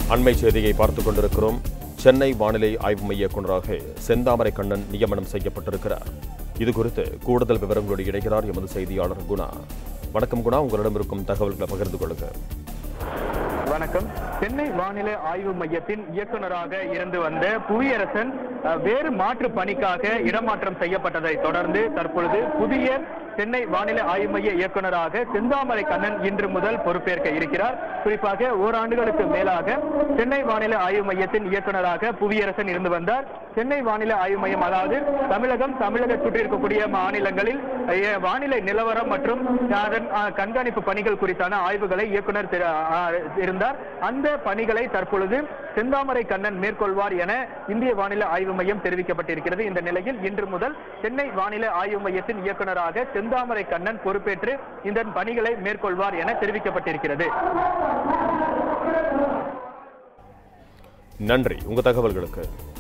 அண்மை செய்தியை பார்த்துக் கொண்டிருக்கிறோம் சென்னை வானிலை ஆய்வு மைய இயக்குநராக செந்தாமரை கண்ணன் நியமனம் செய்யப்பட்டிருக்கிறார் இது குறித்து கூடுதல் விவரங்களோடு இணைகிறார் எமது செய்தியாளர் குணா வணக்கம் குணா உங்களிடம் இருக்கும் தகவல்களை பகிர்ந்து கொள்ளுங்க வணக்கம் சென்னை வானிலை ஆய்வு மையத்தின் இயக்குநராக இருந்து வந்த புவியரசன் அஹ், வேறு மாற்று பணிக்காக இடமாற்றம் செய்யப்பட்டதை தொடர்ந்து தற்பொழுது புதிய சென்னை வானிலை ஆய்வு மைய இயக்குநராக செந்தாமரை கண்ணன் இன்று முதல் பொறுப்பேற்க இருக்கிறார் குறிப்பாக ஓராண்டுகளுக்கு மேலாக சென்னை வானிலை ஆய்வு மையத்தின் இயக்குநராக புவியரசன் இருந்து வந்தார் சென்னை வானிலை ஆய்வு மையம் அதாவது தமிழகம் தமிழக சுற்றி இருக்கக்கூடிய மாநிலங்களில் அஹ், வானிலை நிலவரம் மற்றும் அதன் அஹ், கண்காணிப்பு பணிகள் குறித்தான ஆய்வுகளை இயக்குனர் திரு- அஹ், இருந்தார் அந்த பணிகளை தற்பொழுது செந்தாமரை கண்ணன் மேற்கொள்வார் என இந்திய வானிலை ஆய்வு மையம் தெரிவிக்கப்பட்டிருக்கிறது இந்த நிலையில் இன்று முதல் சென்னை வானிலை ஆய்வு மையத்தின் இயக்குநராக செந்தாமரை கண்ணன் பொறுப்பேற்று இந்த பணிகளை மேற்கொள்வார் என தெரிவிக்கப்பட்டிருக்கிறது நன்றி உங்க தகவல்களுக்கு